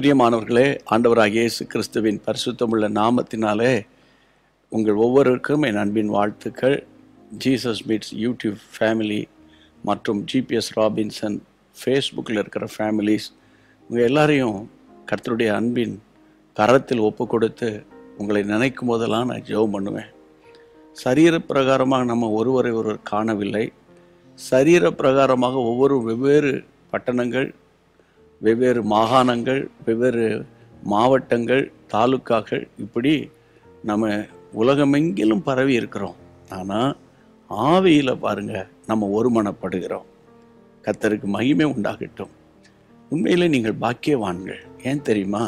பிரியமானவர்களே ஆண்டவராகிய இயேசு கிறிஸ்துவின் பரிசுத்தமுள்ள நாமத்தினாலே உங்கள் ஒவ்வொருவருக்கும் என் அன்பின் வாழ்த்துக்கள் ஜீசஸ் மீட்ஸ் யூடியூப் ஃபேமிலி மற்றும் ஜிபிஎஸ் ராபின்சன் ஃபேஸ்புக்கில் இருக்கிற ஃபேமிலிஸ் உங்கள் எல்லாரையும் கர்த்தருடைய அன்பின் கரத்தில் ஒப்பு கொடுத்து உங்களை நினைக்கும் போதெல்லாம் நான் ஜெபம் பண்ணுவேன் சரீர பிரகாரமாக நம்ம ஒருவரை ஒருவர் காணவில்லை சரீர பிரகாரமாக ஒவ்வொரு வெவ்வேறு பட்டணங்கள் வெவ்வேறு மாகாணங்கள் வெவ்வேறு மாவட்டங்கள் தாலுக்காக்கள் இப்படி நம்ம உலகமெங்கிலும் பரவி இருக்கிறோம் ஆனால் ஆவியில் பாருங்க நம்ம ஒருமனப்படுகிறோம் கத்தருக்கு மகிமை உண்டாகட்டும் உண்மையிலே நீங்கள் பாக்கியவான்கள் ஏன் தெரியுமா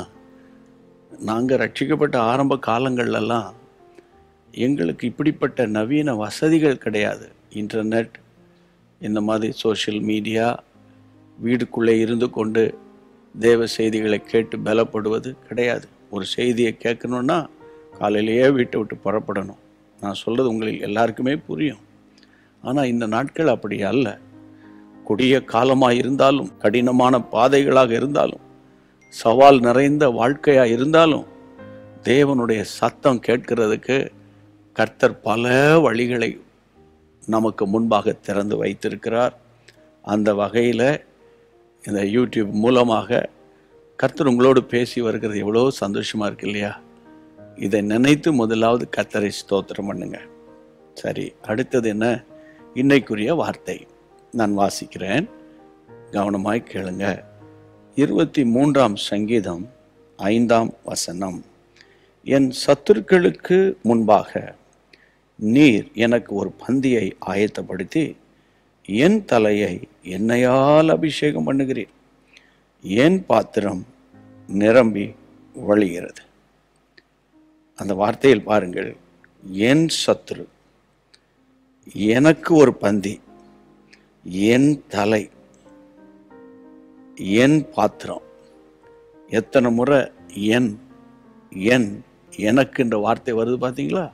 நாங்கள் ரட்சிக்கப்பட்ட ஆரம்ப காலங்கள்லாம் எங்களுக்கு இப்படிப்பட்ட நவீன வசதிகள் கிடையாது இன்டர்நெட் இந்த மாதிரி சோஷியல் மீடியா வீடுக்குள்ளே இருந்து கொண்டு தேவ செய்திகளை கேட்டு பலப்படுவது கிடையாது ஒரு செய்தியை கேட்கணுன்னா காலையிலேயே வீட்டை விட்டு புறப்படணும் நான் சொல்கிறது உங்களுக்கு எல்லாருக்குமே புரியும் ஆனால் இந்த நாட்கள் அப்படி அல்ல கொடிய காலமாக இருந்தாலும் கடினமான பாதைகளாக இருந்தாலும் சவால் நிறைந்த வாழ்க்கையாக இருந்தாலும் தேவனுடைய சத்தம் கேட்கிறதுக்கு கர்த்தர் பல வழிகளை நமக்கு முன்பாக திறந்து வைத்திருக்கிறார் அந்த வகையில் இந்த யூடியூப் மூலமாக கர்த்தர் உங்களோடு பேசி வருகிறது எவ்வளோ சந்தோஷமாக இருக்கு இல்லையா இதை நினைத்து முதலாவது கர்த்தரை ஸ்தோத்திரம் பண்ணுங்க சரி அடுத்தது என்ன இன்னைக்குரிய வார்த்தை நான் வாசிக்கிறேன் கவனமாய் கேளுங்க இருபத்தி மூன்றாம் சங்கீதம் ஐந்தாம் வசனம் என் சத்துருக்களுக்கு முன்பாக நீர் எனக்கு ஒரு பந்தியை ஆயத்தப்படுத்தி என் தலையை எண்ணெயால் அபிஷேகம் பண்ணுகிறீர் என் பாத்திரம் நிரம்பி வழிகிறது அந்த வார்த்தையில் பாருங்கள் என் சத்துரு எனக்கு ஒரு பந்தி என் தலை என் பாத்திரம் எத்தனை முறை என் என் எனக்குன்ற வார்த்தை வருது பார்த்தீங்களா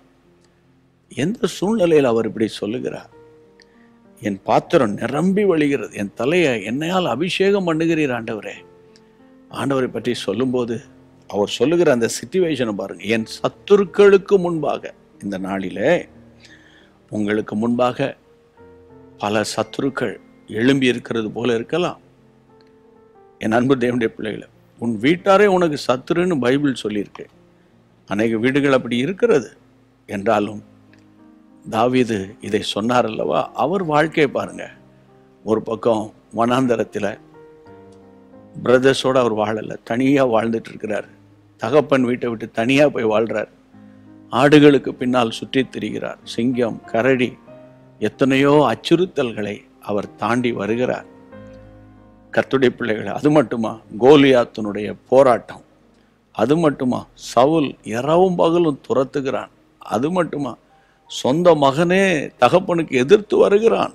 எந்த சூழ்நிலையில் அவர் இப்படி சொல்லுகிறார் என் பாத்திரம் நிரம்பி வழிகிறது என் தலையை என்னையால் அபிஷேகம் பண்ணுகிறீர் ஆண்டவரே ஆண்டவரை பற்றி சொல்லும்போது அவர் சொல்லுகிற அந்த சிச்சுவேஷனை பாருங்க என் சத்துருக்களுக்கு முன்பாக இந்த நாளிலே உங்களுக்கு முன்பாக பல சத்துருக்கள் எழும்பி இருக்கிறது போல இருக்கலாம் என் அன்பு தேவனுடைய பிள்ளைகளை உன் வீட்டாரே உனக்கு சத்துருன்னு பைபிள் சொல்லியிருக்கு அநேக வீடுகள் அப்படி இருக்கிறது என்றாலும் தாவீது இதை சொன்னார் அல்லவா அவர் வாழ்க்கையை பாருங்க ஒரு பக்கம் வனாந்தரத்தில் பிரதர்ஸோட அவர் வாழலை தனியாக வாழ்ந்துட்டு இருக்கிறார் தகப்பன் வீட்டை விட்டு தனியாக போய் வாழ்றார் ஆடுகளுக்கு பின்னால் சுற்றித் திரிகிறார் சிங்கம் கரடி எத்தனையோ அச்சுறுத்தல்களை அவர் தாண்டி வருகிறார் கர்த்துடைய பிள்ளைகளை அது மட்டுமா கோலியாத்தினுடைய போராட்டம் அது மட்டுமா சவுல் இரவும் பகலும் துரத்துகிறான் அது மட்டுமா சொந்த மகனே தகப்பனுக்கு எதிர்த்து வருகிறான்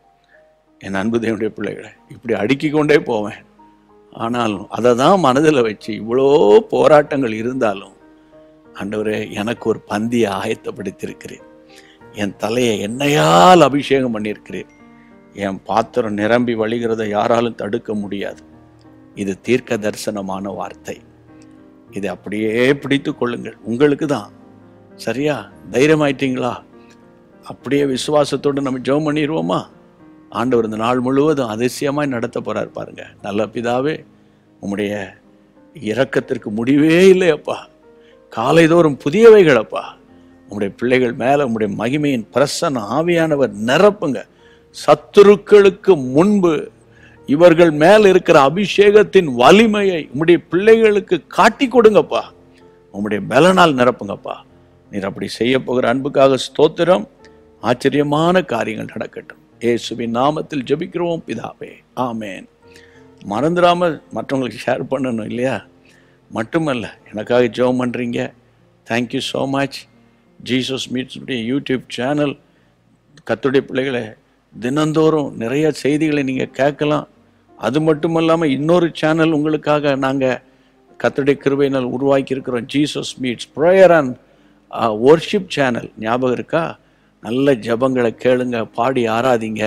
என் அன்பு தேவனுடைய பிள்ளைகளை இப்படி அடுக்கிக் கொண்டே போவேன் ஆனாலும் அதை தான் மனதில் வச்சு இவ்வளோ போராட்டங்கள் இருந்தாலும் ஆண்டவரே எனக்கு ஒரு பந்தியை ஆயத்தப்படுத்தியிருக்கிறேன் என் தலையை எண்ணெயால் அபிஷேகம் பண்ணியிருக்கிறேன் என் பாத்திரம் நிரம்பி வழிகிறதை யாராலும் தடுக்க முடியாது இது தீர்க்க தரிசனமான வார்த்தை இதை அப்படியே பிடித்து கொள்ளுங்கள் உங்களுக்கு தான் சரியா தைரியமாயிட்டீங்களா அப்படியே விசுவாசத்தோடு நம்ம ஜெபம் பண்ணிடுவோமா ஆண்டவர் இந்த நாள் முழுவதும் அதிசயமாய் நடத்த போறார் பாருங்க நல்ல பிதாவே உம்முடைய இரக்கத்திற்கு முடிவே இல்லையப்பா காலைதோறும் புதியவைகளப்பா உம்முடைய பிள்ளைகள் மேல உம்முடைய மகிமையின் பிரசன்ன ஆவியானவர் நிரப்புங்க சத்துருக்களுக்கு முன்பு இவர்கள் மேல் இருக்கிற அபிஷேகத்தின் வலிமையை உம்முடைய பிள்ளைகளுக்கு காட்டி கொடுங்கப்பா உம்முடைய பலனால் நிரப்புங்கப்பா நீர் அப்படி செய்ய போகிற அன்புக்காக ஸ்தோத்திரம் ஆச்சரியமான காரியங்கள் நடக்கட்டும் இயேசுவின் நாமத்தில் ஜெபிக்கிறோம் பிதாவே ஆமேன் மறந்துடாம மற்றவங்களுக்கு ஷேர் பண்ணணும் இல்லையா மட்டுமல்ல எனக்காக ஜெபம் பண்ணுறீங்க thank you so much Jesus meets YouTube channel கத்துடைய பிள்ளைகளை தினந்தோறும் நிறைய செய்திகளை நீங்கள் கேட்கலாம் அது மட்டும் இல்லாமல் இன்னொரு சேனல் உங்களுக்காக நாங்கள் கத்துடைய கிருபையினால் உருவாக்கி இருக்கிறோம் Jesus meets prayer and worship channel ஞாபகம் இருக்கா நல்ல ஜபங்களை கேளுங்க பாடி ஆராதிங்க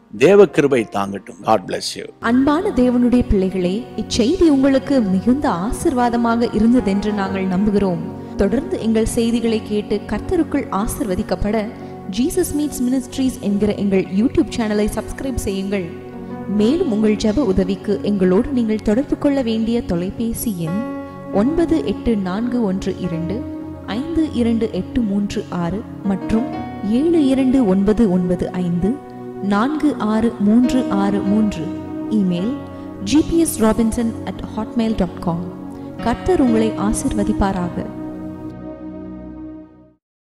தேவ கிருபை தாங்கட்டும் காட் bless you அன்பான தேவனுடைய பிள்ளைகளே இச்செய்தி உங்களுக்கு மிகுந்த ஆசிர்வாதமாக இருந்ததென்று நாங்கள் நம்புகிறோம் தொடர்ந்து எங்கள் செய்திகளை கேட்டு கர்த்தருக்குள் ஆசிர்வதிக்கப்பட ஜீசஸ் மீட்ஸ் மினிஸ்ட்ரீஸ் என்கிற எங்கள் யூடியூப் சேனலை சப்ஸ்கிரைப் செய்யுங்கள் மேலும் உங்கள் ஜெப உதவிக்கு எங்களோடு நீங்கள் தொடர்பு கொள்ள வேண்டிய தொலைபேசி எண் ஒன்பது எட்டு நான்கு ஒன்று இரண்டு ஐந்து இரண்டு எட்டு மூன்று ஆறு மற்றும் ஏழு இரண்டு ஒன்பது ஒன்பது ஐந்து நான்கு ஆறு மூன்று ஆறு மூன்று email GPS Robinson at Hotmail dot com கர்த்தர் உங்களை ஆசிர்வதிப்பாராக